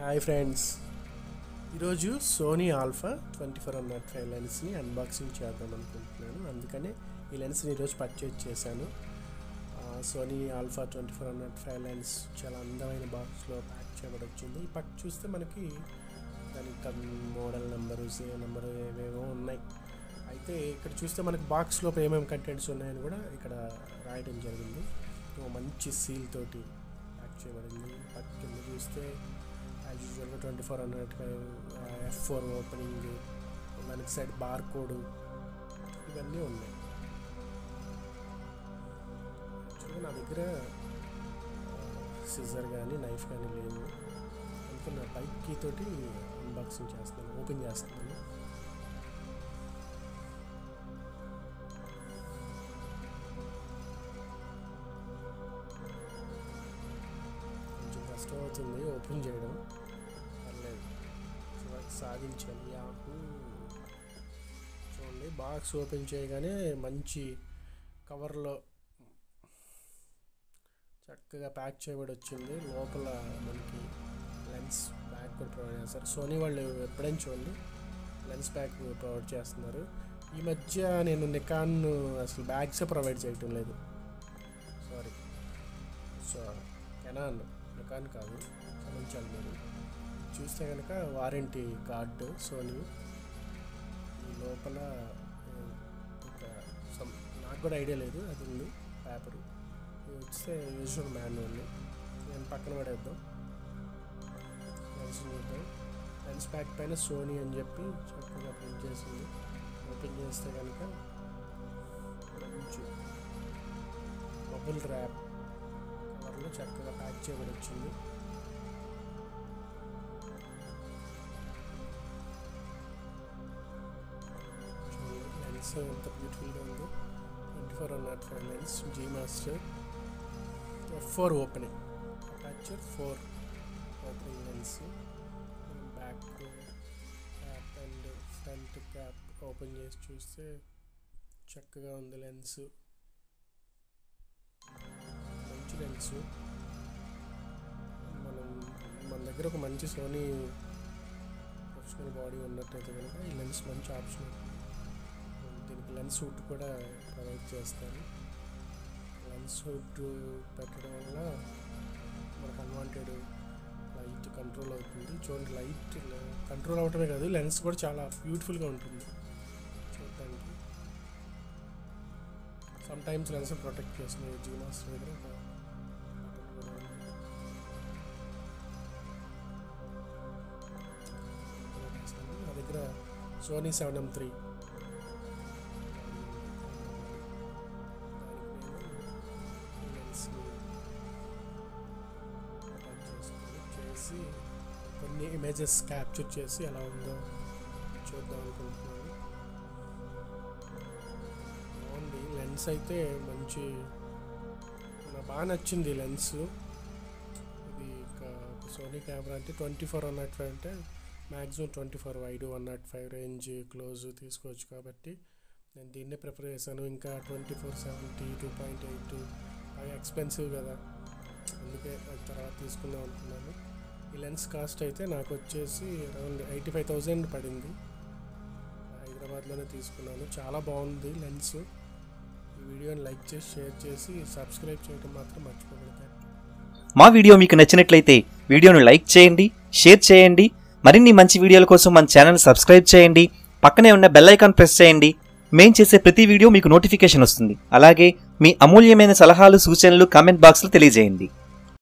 Hi friends ఈరోజు Sony alpha twenty four hundred five లెన్స్ని unboxing చేద్దాం అనుకుంటున్నాను అందుకనే ఈ లెన్స్ని ఈరోజు పర్చేజ్ చేశాను ఆ, Sony alpha twenty four hundred five lens చాలా అందమైన బాక్స్లో ప్యాక్ చేయబడి వచ్చింది ఈ పక్క చూస్తే మనకి దానికి మోడల్ నెంబరు సీరియల్ నెంబరు ఏవేవో ఉన్నాయి అయితే ఇక్కడ చూస్తే మనకి బాక్స్ లోపల ఏమేమి కంటెంట్స్ ఉన్నాయని కూడా ఇక్కడ రాయడం జరిగింది ఓ మంచి సీల్ తోటి ప్యాక్ చేయబడింది పక్క కింద చూస్తే యాజ్ యూజువల్గా twenty four hundred F four opening దానికి సైడ్ బార్ కోడ్ ఇవన్నీ ఉన్నాయి యాక్చువల్గా నా దగ్గర సిజర్ కానీ నైఫ్ కానీ లేవు అందుకని నా బైక్ కీ తోటి అన్బాక్సింగ్ చేస్తాను ఓపెన్ చేస్తాను కొంచెం కష్టం అవుతుంది ఓపెన్ చేయడం పర్లేదు చివరికి సాధించాలి యాహూ చూడండి బాక్స్ ఓపెన్ చేయగానే మంచి కవర్లో చక్కగా ప్యాక్ చేయబడి వచ్చింది లోపల మనకి లెన్స్ బ్యాగ్ కూడా ప్రొవైడ్ చేస్తారు సోనీ వాళ్ళు ఎప్పుడైనా చూడండి లెన్స్ బ్యాగ్ ప్రొవైడ్ చేస్తున్నారు ఈ మధ్య నేను నికాన్ అసలు బ్యాగ్స్ ప్రొవైడ్ చేయటం లేదు సారీ సో కెనాన్ నికాన్ కాదు క్షమించాలి మీరు చూస్తే కనుక వారంటీ కార్డు సోనీ ఈ లోపల ఆ, ఒక some- నాకు కూడా ఐడియా లేదు అది ఉంది పేపరు ఇది వస్తే యూజువల్ మాన్యువల్ నేను పక్కన పడేద్దాం లెన్స్ చూద్దాం లెన్స్ ప్యాక్ పైన సోనీ అని చెప్పి చక్కగా ప్రింట్ చేసింది ఓపెన్ చేస్తే కనుక మంచి బబుల్ ర్యాప్ కవర్లో చక్కగా ప్యాక్ చేయబడి వచ్చింది చూడండి లెన్స్ ఎంత బ్యూటిఫుల్గా ఉందో twenty four hundred five lens G master F four opening aperture four opening lens back cap and front cap open చేసి చూస్తే చక్కగా ఉంది లెన్స్ మంచి లెన్స్ మనం మన దగ్గర ఒక మంచి సోనీ ప్రొఫెషనల్ బాడీ ఉన్నట్టయితే కనుక ఈ లెన్స్ మంచి ఆప్షన్ దీనికి లెన్స్ హుడ్ కూడా ప్రొవైడ్ చేస్తారు లెన్స్ హుడ్ పెట్టడం వల్ల మనకు అన్వాంటెడ్ లైట్ కంట్రోల్ అవుతుంది చూడండి లైట్ కంట్రోల్ అవటమే కాదు లెన్స్ కూడా చాలా బ్యూటిఫుల్గా ఉంటుంది చూడటానికి సమ్ టైమ్స్ లెన్స్ ప్రొటెక్ట్ చేస్తున్నాయి జీ మాస్టర్ దగ్గర ఒక button కూడా ఉంది. నా దగ్గర సోనీ సెవెన్ ఎం త్రీ చేసి కొన్ని ఇమేజెస్ క్యాప్చర్ చేసి ఎలా ఉందో చూద్దాం అనుకుంటున్నాను బాగుంది లెన్స్ అయితే మంచి నాకు బాగా నచ్చింది లెన్స్ ఇది సోనీ కెమెరా అంటే twenty four one nought five అంటే maximum twenty four wide one nought five range close తీసుకోవచ్చు కాబట్టి నేను దీన్నే ప్రిఫర్ చేశాను ఇంకా twenty four seventy two point eight అవి ఎక్స్పెన్సివ్ కదా అందుకే అది తర్వాత తీసుకుందాం అనుకున్నాను ఈ లెన్స్ కాస్ట్ అయితే నాకు వచ్చేసి అరౌండ్ ఎయిటీ ఫైవ్ థౌజండ్ పడింది హైదరాబాద్లోనే తీసుకున్నాను చాలా బాగుంది లెన్స్ ఈ వీడియోని లైక్ చేసి షేర్ చేసి సబ్స్క్రైబ్ చేయడం మాత్రం మర్చిపోకూడదు మా వీడియో మీకు నచ్చినట్లయితే వీడియోను లైక్ చేయండి షేర్ చేయండి మరిన్ని మంచి వీడియోల కోసం మన ఛానల్ సబ్స్క్రైబ్ చేయండి పక్కనే ఉన్న బెల్ ఐకాన్ ప్రెస్ చేయండి మేం చేసే ప్రతి వీడియో మీకు నోటిఫికేషన్ వస్తుంది అలాగే మీ అమూల్యమైన సలహాలు సూచనలు కామెంట్ బాక్స్లో తెలియజేయండి